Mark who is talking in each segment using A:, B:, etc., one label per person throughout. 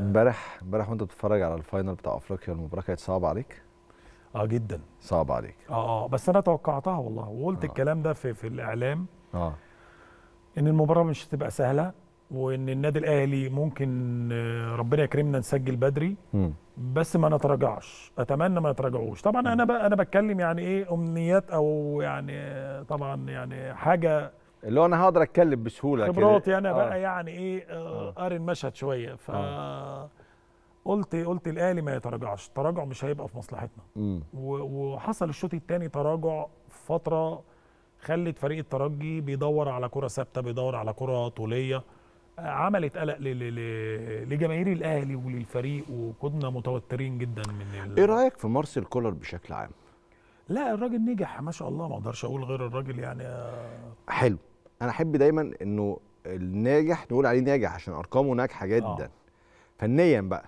A: امبارح امبارح وانت بتتفرج على الفاينل بتاع افريقيا المباراه كانت صعبه عليك
B: اه جدا
A: صعبه عليك
B: اه اه بس انا توقعتها والله وقلت
A: آه.
B: الكلام ده في في الاعلام
A: اه
B: ان المباراه مش هتبقى سهله وان النادي الاهلي ممكن آه، ربنا يكرمنا نسجل بدري
A: مم.
B: بس ما نتراجعش اتمنى ما نتراجعوش طبعا انا بقى انا بتكلم يعني ايه امنيات او يعني آه، طبعا يعني حاجه
A: اللي هو انا هقدر اتكلم بسهوله كده.
B: خبراتي انا
A: آه.
B: بقى يعني ايه آه، قاري المشهد شويه ف قلت قلت الاهلي ما يتراجعش التراجع مش هيبقى في مصلحتنا
A: مم.
B: و- وحصل الشوط الثاني تراجع في فتره خلت فريق الترجي بيدور على كره ثابته بيدور على كره طوليه آه، عملت قلق ل- ل- ل- لجماهير الاهلي وللفريق وكنا متوترين جدا من ال...
A: ايه رايك في مارسيل كولر بشكل عام
B: لا الراجل نجح ما شاء الله ما اقدرش اقول غير الراجل يعني آه،
A: حلو انا احب دايما انه الناجح نقول عليه ناجح عشان ارقامه ناجحه جدا
B: آه.
A: فنيا بقى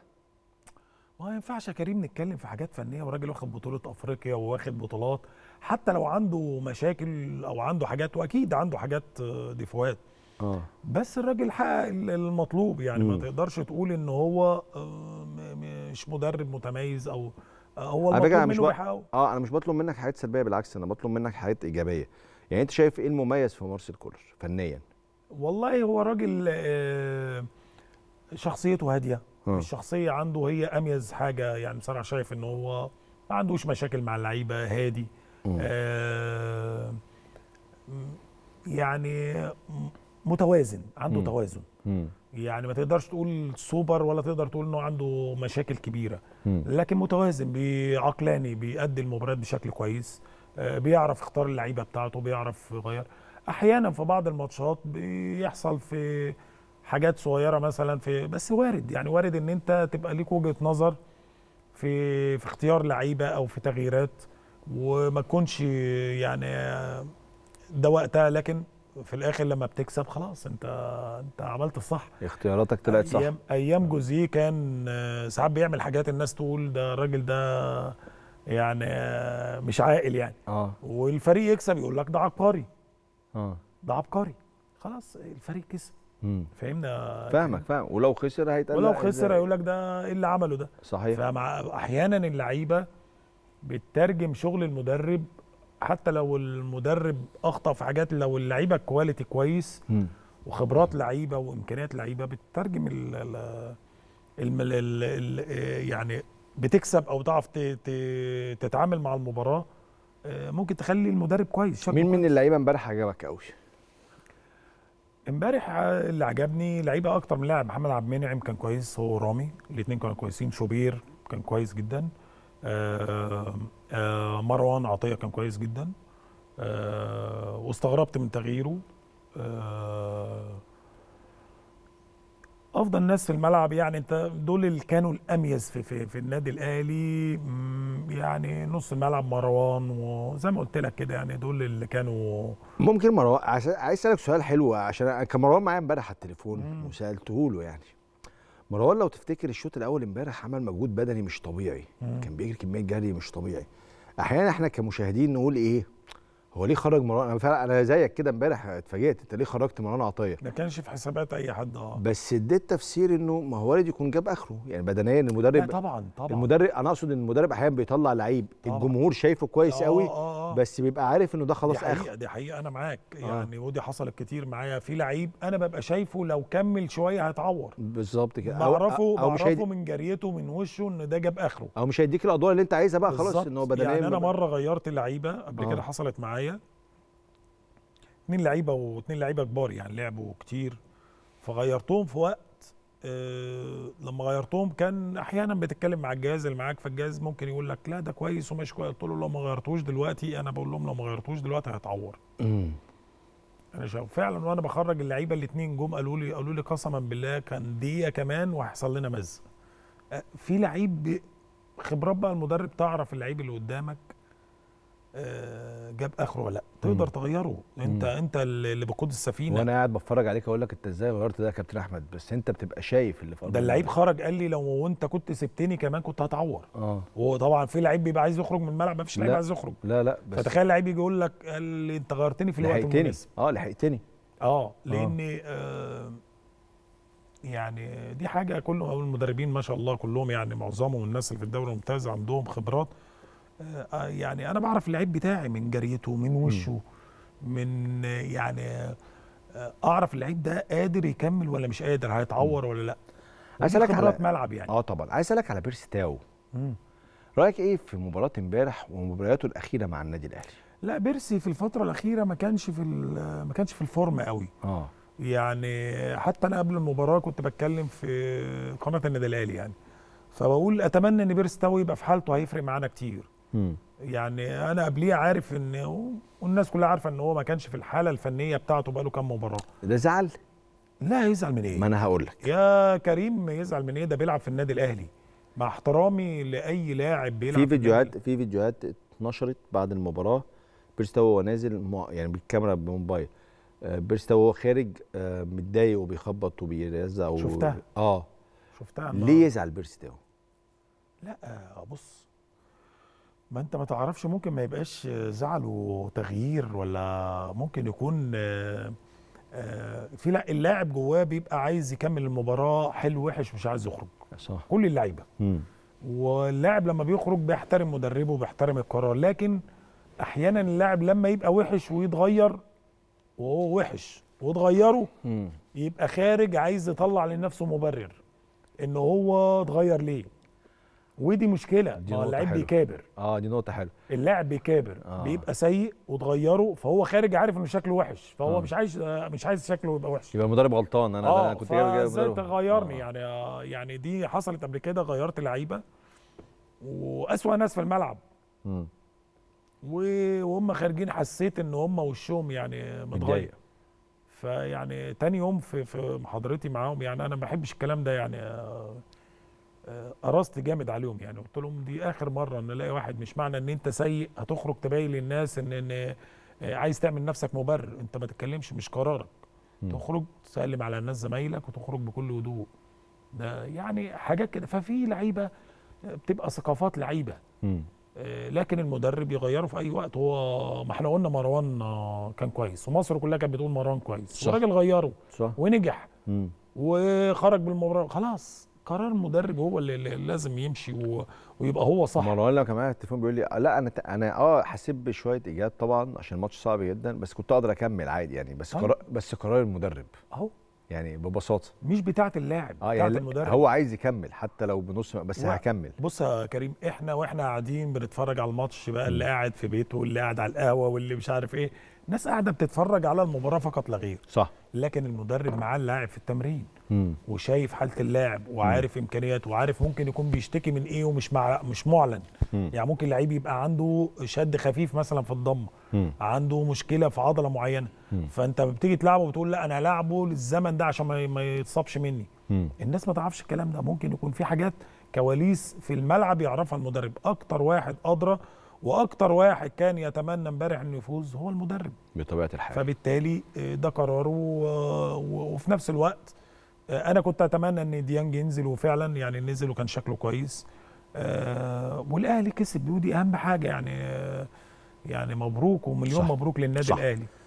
B: ما ينفعش يا كريم نتكلم في حاجات فنيه وراجل واخد بطوله افريقيا وواخد بطولات حتى لو عنده مشاكل او عنده حاجات واكيد عنده حاجات آه، ديفوات
A: اه
B: بس الراجل حقق ال- المطلوب يعني ما
A: مم.
B: تقدرش تقول ان هو آه، م- مش مدرب متميز او آه، هو
A: على فكره
B: المطلوب
A: انا مش
B: منه
A: بق...
B: بيحققه
A: اه انا مش بطلب منك حاجات سلبيه بالعكس انا بطلب منك حاجات ايجابيه يعني انت شايف ايه المميز في مارسيل كولر فنيا
B: والله هو راجل آه، شخصيته هاديه
A: آه.
B: الشخصيه عنده هي اميز حاجه يعني بصراحه شايف ان هو ما عندوش مشاكل مع اللعيبه هادي
A: مم.
B: آه، م- يعني م- متوازن عنده
A: مم.
B: توازن
A: مم.
B: يعني ما تقدرش تقول سوبر ولا تقدر تقول انه عنده مشاكل كبيره
A: مم.
B: لكن متوازن بعقلاني بيأدي المباريات بشكل كويس آه، بيعرف يختار اللعيبه بتاعته بيعرف يغير احيانا في بعض الماتشات بيحصل في حاجات صغيره مثلا في بس وارد يعني وارد ان انت تبقى ليك وجهه نظر في في اختيار لعيبه او في تغييرات وما تكونش يعني آه، ده وقتها لكن في الاخر لما بتكسب خلاص انت انت عملت الصح
A: اختياراتك طلعت صح
B: ايام ايام جوزيه كان آه، ساعات بيعمل حاجات الناس تقول ده الراجل ده يعني آه، مش عاقل يعني
A: اه
B: والفريق يكسب يقول لك ده عبقري
A: اه
B: ده عبقري خلاص الفريق كسب
A: مم.
B: فهمنا
A: فاهمك فاهم ولو خسر هيتقال
B: ولو
A: لا،
B: خسر
A: إزاي؟
B: هيقول لك ده ايه اللي عمله ده
A: صحيح
B: فمع احيانا اللعيبه بتترجم شغل المدرب حتى لو المدرب اخطا في حاجات لو اللعيبه كواليتي كويس
A: مم.
B: وخبرات لعيبه وامكانيات لعيبه بتترجم ال ال ال ال ال يعني بتكسب او تعرف ت- ت- تتعامل مع المباراه آه، ممكن تخلي المدرب كويس شكله
A: مين من
B: كويس.
A: اللعيبه امبارح عجبك قوي
B: امبارح آه، اللي عجبني لعيبه اكتر من لاعب محمد عبد المنعم كان كويس هو رامي الاثنين كانوا كويسين شوبير كان كويس جدا آه، آه، مروان عطيه كان كويس جدا آه، واستغربت من تغييره آه، افضل ناس في الملعب يعني انت دول اللي كانوا الاميز في في, في النادي الاهلي مم، يعني نص الملعب مروان وزي ما قلت لك كده يعني دول اللي كانوا
A: ممكن مروان عشان عايز اسالك سؤال حلو عشان أنا كان مروان معايا امبارح على التليفون
B: مم.
A: وسالته له يعني مروان لو تفتكر الشوط الاول امبارح عمل مجهود بدني مش طبيعي
B: مم.
A: كان بيجري كميه جري مش طبيعي احيانا احنا كمشاهدين نقول ايه هو ليه خرج مروان انا فعلا انا زيك كده امبارح اتفاجئت انت ليه خرجت مروان عطيه
B: ما كانش في حسابات اي حد اه
A: بس اديت تفسير انه ما هو وارد يكون جاب اخره يعني بدنيا
B: لا
A: المدرب
B: طبعا طبعا
A: المدرب انا اقصد ان المدرب احيانا بيطلع لعيب
B: طبعاً.
A: الجمهور شايفه كويس
B: آه،
A: قوي
B: آه، آه.
A: بس بيبقى عارف انه ده
B: دي
A: خلاص اخره
B: حقيقة دي حقيقة أنا معاك يعني ودي حصلت كتير معايا في لعيب أنا ببقى شايفه لو كمل شوية هيتعور
A: بالظبط كده
B: بعرفه
A: او مش
B: بعرفه
A: هيدي
B: من جريته من وشه إن ده جاب آخره
A: او مش هيديك الادوار اللي انت عايزها بقى خلاص
B: بالظبط.
A: ان هو بدنيا
B: يعني أنا
A: ما-
B: مرة غيرت اللعيبة قبل
A: آه.
B: كده حصلت معايا اتنين لعيبة واتنين لعيبة كبار يعني لعبوا كتير فغيرتهم في وقت آه لما غيرتهم كان احيانا بتتكلم مع الجهاز اللي معاك فالجهاز ممكن يقول لك لا ده كويس ومش كويس قلت له لو ما غيرتوش دلوقتي انا بقول لهم لو ما غيرتوش دلوقتي هيتعور
A: مم.
B: انا شايف فعلا وانا بخرج اللعيبه الاثنين جم قالوا لي قالوا لي قسما بالله كان دقيقه كمان وهيحصل لنا مز أه، في لعيب ب- خبرات بقى المدرب تعرف اللعيب اللي قدامك آه، جاب اخره ولا لا تقدر
A: مم.
B: تغيره انت
A: مم.
B: انت اللي بقود السفينه
A: وانا قاعد بتفرج عليك اقول لك انت ازاي غيرت ده يا كابتن احمد بس انت بتبقى شايف اللي في أرض
B: ده اللعيب
A: الملعب.
B: خرج قال لي لو انت كنت سبتني كمان كنت هتعور
A: اه
B: وهو طبعا في لعيب بيبقى عايز يخرج من الملعب ما فيش لعيب
A: لا.
B: عايز يخرج
A: لا لا بس
B: فتخيل لعيب يجي يقول لك قال لي انت غيرتني في الوقت
A: لحقتني
B: المناسب
A: اه لحقتني
B: اه لان آه يعني دي حاجه كل المدربين ما شاء الله كلهم يعني معظمهم الناس اللي في الدوري الممتاز عندهم خبرات آه، آه، يعني انا بعرف اللعيب بتاعي من جريته من وشه من آه، يعني آه، اعرف اللعيب ده قادر يكمل ولا مش قادر هيتعور ولا لا
A: عايز
B: ودي
A: أسألك على-
B: خبرات ملعب يعني
A: اه طبعا عايز اسالك على بيرسي تاو
B: مم.
A: رايك ايه في مباراه امبارح ومبارياته الاخيره مع النادي الاهلي
B: لا بيرسي في الفتره الاخيره ما كانش في ال- ما كانش في الفورم قوي
A: اه
B: يعني حتى انا قبل المباراه كنت بتكلم في قناه النادي الاهلي يعني فبقول اتمنى ان بيرس تاو يبقى في حالته هيفرق معانا كتير
A: امم
B: يعني انا قبليه عارف ان والناس كلها عارفه ان هو ما كانش في الحاله الفنيه بتاعته بقاله كام مباراه
A: ده زعل
B: لا يزعل من ايه
A: ما انا هقول لك
B: يا كريم يزعل من ايه ده بيلعب في النادي الاهلي مع احترامي لاي لاعب بيلعب
A: في
B: النادي
A: فيديوهات في فيديوهات اتنشرت بعد المباراه بيرسي تاو وهو نازل مع- يعني بالكاميرا بموبايل آه، بيرسي تاو وهو خارج آه، متضايق وبيخبط وبيرزع و...
B: شفتها.
A: اه
B: شفتها
A: ليه يزعل بيرسي تاو
B: لا بص ما انت ما تعرفش ممكن ما يبقاش زعل وتغيير ولا ممكن يكون آه، آه، في لا اللاعب جواه بيبقى عايز يكمل المباراه حلو وحش مش عايز يخرج
A: صح
B: كل اللعيبه
A: امم
B: واللاعب لما بيخرج بيحترم مدربه وبيحترم القرار لكن احيانا اللاعب لما يبقى وحش ويتغير وهو وحش وتغيره
A: امم
B: يبقى خارج عايز يطلع لنفسه مبرر ان هو اتغير ليه ودي مشكله
A: دي
B: ما هو
A: نقطة
B: اللعيب
A: حلوة.
B: بيكابر
A: اه دي نقطه حلوه
B: اللاعب بيكابر
A: آه.
B: آه. بيبقى سيء وتغيره فهو خارج عارف انه شكله وحش فهو
A: آه.
B: آه. مش عايز آه، مش عايز شكله يبقى وحش
A: يبقى المدرب غلطان انا ده
B: اه
A: انا كنت جايب جايب
B: فازاي
A: مدرب-
B: تغيرني
A: آه.
B: يعني آه يعني دي حصلت قبل كده غيرت لعيبه واسوأ ناس في الملعب
A: مم.
B: و- وهم خارجين حسيت ان هم وشهم يعني
A: متضايق.
B: متغير فيعني تاني يوم في في محاضرتي معاهم يعني انا ما بحبش الكلام ده يعني آه، آه، قرصت جامد عليهم يعني قلت لهم دي اخر مره ان الاقي واحد مش معنى ان انت سيء هتخرج تبين للناس ان ان آه، عايز تعمل نفسك مبرر انت ما تتكلمش مش قرارك
A: مم.
B: تخرج تسلم على الناس زمايلك وتخرج بكل هدوء ده يعني حاجات كده ففي لعيبه بتبقى ثقافات لعيبه
A: مم.
B: آه، لكن المدرب يغيره في اي وقت هو ما احنا قلنا مروان آه، كان كويس ومصر كلها كانت بتقول مروان كويس
A: صح.
B: والراجل غيره
A: صح
B: ونجح
A: مم.
B: وخرج بالمباراه خلاص قرار المدرب هو اللي, اللي لازم يمشي و... ويبقى هو صح
A: مروان لما كان معايا على التليفون بيقول لي لا انا انا اه حسيت بشويه ايجاد طبعا عشان الماتش صعب جدا بس كنت اقدر اكمل عادي يعني بس
B: أيوة.
A: قرار بس قرار المدرب
B: اهو
A: يعني ببساطه
B: مش بتاعه اللاعب
A: اه
B: بتاعه
A: يعني لا،
B: المدرب
A: هو عايز يكمل حتى لو بنص بس
B: و-
A: هكمل
B: بص يا كريم احنا واحنا قاعدين بنتفرج على الماتش بقى اللي قاعد في بيته واللي قاعد على القهوه واللي مش عارف ايه الناس قاعده بتتفرج على المباراه فقط لا غير
A: صح
B: لكن المدرب معاه اللاعب في التمرين
A: مم.
B: وشايف حاله اللاعب وعارف امكانياته وعارف ممكن يكون بيشتكي من ايه ومش مع مش معلن
A: مم.
B: يعني ممكن لعيب يبقى عنده شد خفيف مثلا في الضمه
A: مم.
B: عنده مشكله في عضله معينه
A: مم.
B: فانت بتيجي تلعبه بتقول لا انا هلاعبه للزمن ده عشان ما ما يتصابش مني
A: مم.
B: الناس ما تعرفش الكلام ده ممكن يكون في حاجات كواليس في الملعب يعرفها المدرب اكتر واحد ادرى واكتر واحد كان يتمنى امبارح انه يفوز هو المدرب
A: بطبيعه الحال
B: فبالتالي آه، ده قراره و- و- وفي نفس الوقت آه، انا كنت اتمنى ان ديانج ينزل وفعلا يعني نزل وكان شكله كويس آه، والاهلي كسب ودي اهم حاجه يعني آه، يعني مبروك ومليون
A: صح.
B: مبروك للنادي
A: صح.
B: الاهلي